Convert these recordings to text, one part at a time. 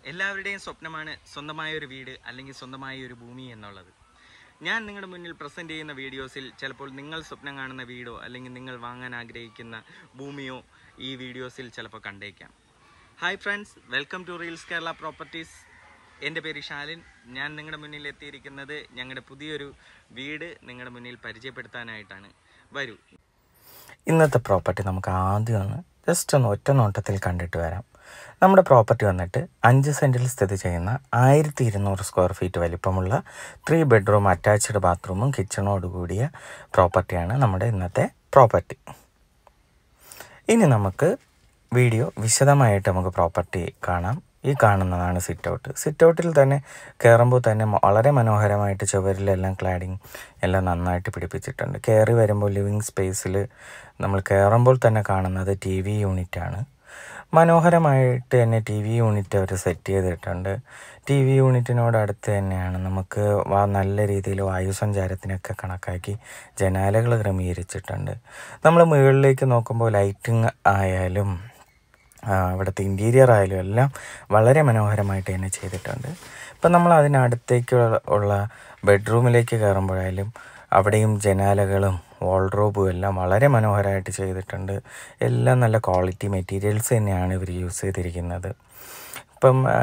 എല്ലാവരുടെയും സ്വപ്നമാണ് സ്വന്തമായ ഒരു വീട് അല്ലെങ്കിൽ സ്വന്തമായ ഒരു ഭൂമി എന്നുള്ളത് ഞാൻ നിങ്ങളുടെ മുന്നിൽ പ്രസൻറ്റ് ചെയ്യുന്ന വീഡിയോസിൽ ചിലപ്പോൾ നിങ്ങൾ സ്വപ്നം കാണുന്ന വീടോ അല്ലെങ്കിൽ നിങ്ങൾ വാങ്ങാൻ ആഗ്രഹിക്കുന്ന ഭൂമിയോ ഈ വീഡിയോസിൽ ചിലപ്പോൾ കണ്ടേക്കാം hi friends welcome to reels Kerala properties എൻ്റെ പേര് ഷാലിൻ ഞാൻ നിങ്ങളുടെ മുന്നിൽ എത്തിയിരിക്കുന്നത് ഞങ്ങളുടെ പുതിയൊരു വീട് നിങ്ങളുടെ മുന്നിൽ പരിചയപ്പെടുത്താനായിട്ടാണ് വരൂ ഇന്നത്തെ പ്രോപ്പർട്ടി നമുക്ക് ആദ്യം ഒന്ന് ജസ്റ്റ് ഒന്ന് ഒറ്റ നോട്ടത്തിൽ കണ്ടിട്ട് വരാം നമ്മുടെ പ്രോപ്പർട്ടി വന്നിട്ട് അഞ്ച് സെൻറ്റിൽ സ്ഥിതി ചെയ്യുന്ന ആയിരത്തി ഇരുന്നൂറ് സ്ക്വയർ ഫീറ്റ് വലിപ്പമുള്ള ത്രീ ബെഡ്റൂം അറ്റാച്ച്ഡ് ബാത്റൂമും കിച്ചണോട് കൂടിയ പ്രോപ്പർട്ടിയാണ് നമ്മുടെ ഇന്നത്തെ പ്രോപ്പർട്ടി ഇനി നമുക്ക് വീഡിയോ വിശദമായിട്ട് നമുക്ക് പ്രോപ്പർട്ടി കാണാം ഈ കാണുന്നതാണ് സിറ്റ് ഔട്ട് സിറ്റ് ഔട്ടിൽ തന്നെ കയറുമ്പോൾ തന്നെ മ- വളരെ മനോഹരമായിട്ട് ചുവരിലെല്ലാം ക്ലാഡിങ് എല്ലാം നന്നായിട്ട് പിടിപ്പിച്ചിട്ടുണ്ട് കയറി വരുമ്പോൾ ലിവിങ് സ്പേസിൽ നമ്മൾ കയറുമ്പോൾ തന്നെ കാണുന്നത് ടി വി യൂണിറ്റാണ് മനോഹരമായിട്ട് തന്നെ ടി വി യൂണിറ്റ് അവർ സെറ്റ് ചെയ്തിട്ടുണ്ട് ടി വി യൂണിറ്റിനോട് അടുത്ത് തന്നെയാണ് നമുക്ക് വാ- നല്ല രീതിയിൽ വായു സഞ്ചാരത്തിനൊക്കെ കണക്കാക്കി ജനാലകൾ ക്രമീകരിച്ചിട്ടുണ്ട് നമ്മൾ മുകളിലേക്ക് നോക്കുമ്പോൾ ലൈറ്റിംഗ് ആയാലും ആ, ഇവിടുത്തെ ഇൻറ്റീരിയർ ആയാലും എല്ലാം വളരെ മനോഹരമായിട്ട് തന്നെ ചെയ്തിട്ടുണ്ട് ഇപ്പം നമ്മൾ അതിനടുത്തേക്ക് ഉള്ള ബെഡ്റൂമിലേക്ക് കയറുമ്പോഴായാലും അവിടെയും ജനാലകളും വാൾഡ്രോബും എല്ലാം വളരെ മനോഹരമായിട്ട് ചെയ്തിട്ടുണ്ട് എല്ലാം നല്ല ക്വാളിറ്റി മെറ്റീരിയൽസ് തന്നെയാണ് ഇവർ യൂസ് ചെയ്തിരിക്കുന്നത് ഇപ്പം ആ,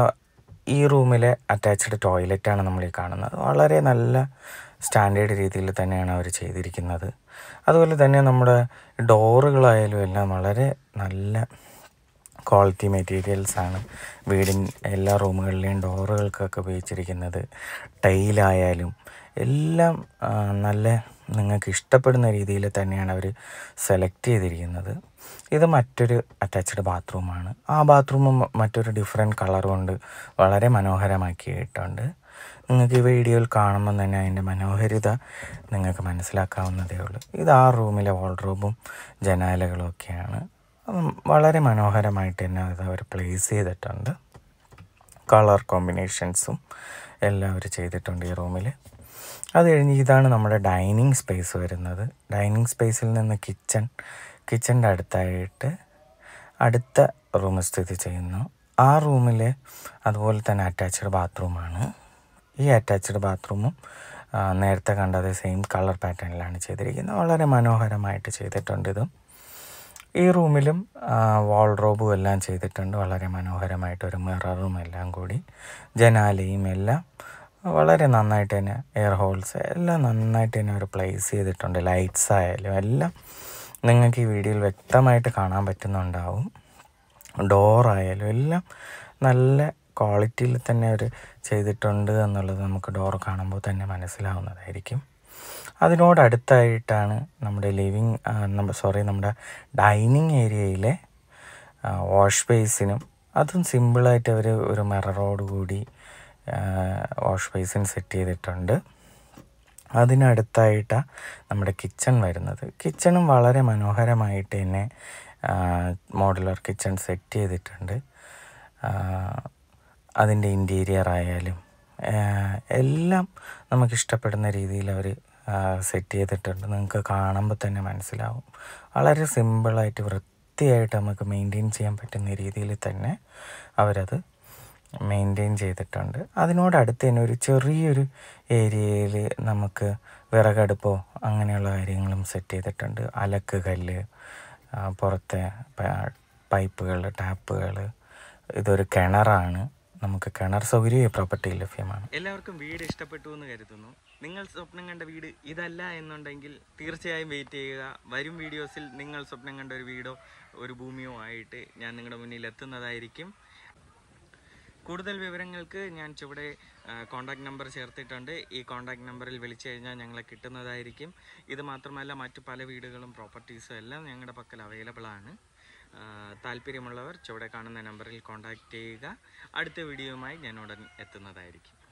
ഈ റൂമിലെ അറ്റാച്ച്ഡ് ടോയ്ലറ്റാണ് നമ്മൾ ഈ കാണുന്നത് വളരെ നല്ല സ്റ്റാൻഡേർഡ് രീതിയിൽ തന്നെയാണ് അവർ ചെയ്തിരിക്കുന്നത് അതുപോലെ തന്നെ നമ്മുടെ ഡോറുകളായാലും എല്ലാം വളരെ നല്ല ക്വാളിറ്റി മെറ്റീരിയൽസ് ആണ് വീടിൻ എല്ലാ റൂമുകളിലെയും ഡോറുകൾക്കൊക്കെ ഉപയോഗിച്ചിരിക്കുന്നത് ടൈലായാലും എല്ലാം ആ, നല്ല നിങ്ങൾക്ക് ഇഷ്ടപ്പെടുന്ന രീതിയിൽ തന്നെയാണ് അവർ സെലക്ട് ചെയ്തിരിക്കുന്നത് ഇത് മറ്റൊരു അറ്റാച്ച്ഡ് ബാത്റൂമാണ് ആ ബാത്റൂമും മറ്റൊരു ഡിഫറെൻറ്റ് കളർ കൊണ്ട് വളരെ മനോഹരമാക്കിയിട്ടുണ്ട് നിങ്ങൾക്ക് ഈ വീഡിയോയിൽ കാണുമ്പോൾ തന്നെ അതിൻ്റെ മനോഹരിത നിങ്ങൾക്ക് മനസ്സിലാക്കാവുന്നതേ ഉള്ളൂ ഇത് ആ റൂമിലെ വാൾഡ്രോബും ജനാലകളും ഒക്കെയാണ് അതും വളരെ മനോഹരമായിട്ട് തന്നെ അത് അവർ പ്ലേസ് ചെയ്തിട്ടുണ്ട് കളർ കോമ്പിനേഷൻസും എല്ലാം അവർ ചെയ്തിട്ടുണ്ട് ഈ റൂമിൽ അത് കഴിഞ്ഞ് ഇതാണ് നമ്മുടെ ഡൈനിങ് സ്പേസ് വരുന്നത് ഡൈനിങ് സ്പേസിൽ നിന്ന് കിച്ചൺ കിച്ചൻ്റെ അടുത്തായിട്ട് അടുത്ത റൂം സ്ഥിതി ചെയ്യുന്നു ആ റൂമിൽ അതുപോലെ തന്നെ അറ്റാച്ച്ഡ് ബാത്റൂമാണ് ഈ അറ്റാച്ച്ഡ് ബാത്റൂമും ആ, നേരത്തെ കണ്ട അതേ സെയിം കളർ പാറ്റേണിലാണ് ചെയ്തിരിക്കുന്നത് വളരെ മനോഹരമായിട്ട് ചെയ്തിട്ടുണ്ട് ഇതും ഈ റൂമിലും വാൾഡ്രോബും എല്ലാം ചെയ്തിട്ടുണ്ട് വളരെ മനോഹരമായിട്ട് ഒരു മിററും എല്ലാം കൂടി ജനാലയും എല്ലാം വളരെ നന്നായിട്ട് തന്നെ എയർ ഹോൾസ് എല്ലാം നന്നായിട്ട് തന്നെ അവർ പ്ലേസ് ചെയ്തിട്ടുണ്ട് ലൈറ്റ്സ് ആയാലും എല്ലാം നിങ്ങൾക്ക് ഈ വീഡിയോയിൽ വ്യക്തമായിട്ട് കാണാൻ പറ്റുന്നുണ്ടാവും ഡോറായാലും എല്ലാം നല്ല ക്വാളിറ്റിയിൽ തന്നെ അവർ ചെയ്തിട്ടുണ്ട് എന്നുള്ളത് നമുക്ക് ഡോർ കാണുമ്പോൾ തന്നെ മനസ്സിലാവുന്നതായിരിക്കും അതിനോടടുത്തായിട്ടാണ് നമ്മുടെ ലിവിങ് സോറി നമ്മുടെ ഡൈനിങ് ഏരിയയിലെ വാഷ് ബേസിനും അതും സിമ്പിളായിട്ട് അവർ ഒരു മിററോട് കൂടി വാഷ് ബേസിൻ സെറ്റ് ചെയ്തിട്ടുണ്ട് അതിനടുത്തായിട്ടാണ് നമ്മുടെ കിച്ചൺ വരുന്നത് കിച്ചണും വളരെ മനോഹരമായിട്ട് തന്നെ മോഡുലർ കിച്ചൺ സെറ്റ് ചെയ്തിട്ടുണ്ട് അതിൻ്റെ ഇൻറ്റീരിയർ ആയാലും ആ, എല്ലാം നമുക്ക് ഇഷ്ടപ്പെടുന്ന രീതിയിൽ അവർ സെറ്റ് ചെയ്തിട്ടുണ്ട് നിങ്ങൾക്ക് കാണുമ്പോൾ തന്നെ മനസ്സിലാവും വളരെ സിമ്പിളായിട്ട് വൃത്തിയായിട്ട് നമുക്ക് മെയിൻറ്റെയിൻ ചെയ്യാൻ പറ്റുന്ന രീതിയിൽ തന്നെ അവരത് മെയിൻറ്റെയിൻ ചെയ്തിട്ടുണ്ട് അതിനോടടുത്ത് തന്നെ ഒരു ചെറിയൊരു ഏരിയയിൽ നമുക്ക് വിറകടുപ്പോ അങ്ങനെയുള്ള കാര്യങ്ങളും സെറ്റ് ചെയ്തിട്ടുണ്ട് അലക്ക് കല്ല് ആ, പുറത്തെ പൈപ്പുകൾ ടാപ്പുകൾ ഇതൊരു കിണറാണ് നമുക്ക് കിണർ സൗകര്യം ഈ പ്രോപ്പർട്ടിയിൽ ലഭ്യമാണ് എല്ലാവർക്കും വീട് ഇഷ്ടപ്പെട്ടു എന്ന് കരുതുന്നു നിങ്ങൾ സ്വപ്നം കണ്ട വീട് ഇതല്ല എന്നുണ്ടെങ്കിൽ തീർച്ചയായും വെയിറ്റ് ചെയ്യുക വരും വീഡിയോസിൽ നിങ്ങൾ സ്വപ്നം കണ്ട ഒരു വീടോ ഒരു ഭൂമിയോ ആയിട്ട് ഞാൻ നിങ്ങളുടെ മുന്നിൽ എത്തുന്നതായിരിക്കും കൂടുതൽ വിവരങ്ങൾക്ക് ഞാൻ ചുവടെ കോൺടാക്ട് നമ്പർ ചേർത്തിട്ടുണ്ട് ഈ കോൺടാക്ട് നമ്പറിൽ വിളിച്ചു കഴിഞ്ഞാൽ ഞങ്ങളെ കിട്ടുന്നതായിരിക്കും ഇത് മാത്രമല്ല മറ്റു പല വീടുകളും പ്രോപ്പർട്ടീസും എല്ലാം ഞങ്ങളുടെ പക്കൽ അവൈലബിൾ ആണ് ആ, താല്പര്യമുള്ളവർ ചുവടെ കാണുന്ന നമ്പറിൽ കോൺടാക്റ്റ് ചെയ്യുക അടുത്ത വീഡിയോയുമായി ഞാൻ ഉടൻ എത്തുന്നതായിരിക്കും